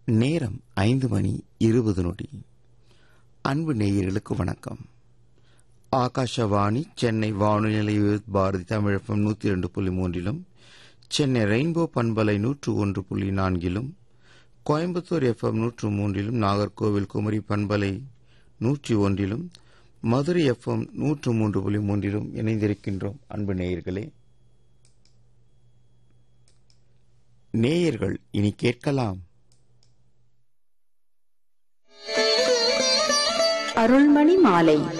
நேரம் ஐந்து மணி இருபது நொடி அன்பு நேயர்களுக்கு வணக்கம் ஆகாஷவாணி சென்னை வானொலி நிலைய பாரதி தமிழகம் நூற்றி இரண்டு புள்ளி மூன்றிலும் சென்னை ரெயின்போ பண்பலை நூற்று ஒன்று புள்ளி நான்கிலும் கோயம்புத்தூர் எஃப்எம் நூற்று மூன்றிலும் நாகர்கோவில் குமரி பண்பலை நூற்றி ஒன்றிலும் மதுரை எஃப்எம் நூற்று மூன்று புள்ளி மூன்றிலும் இணைந்திருக்கின்றோம் அன்பு நேயர்களே நேயர்கள் இனி கேட்கலாம் அருள்மணி மாலை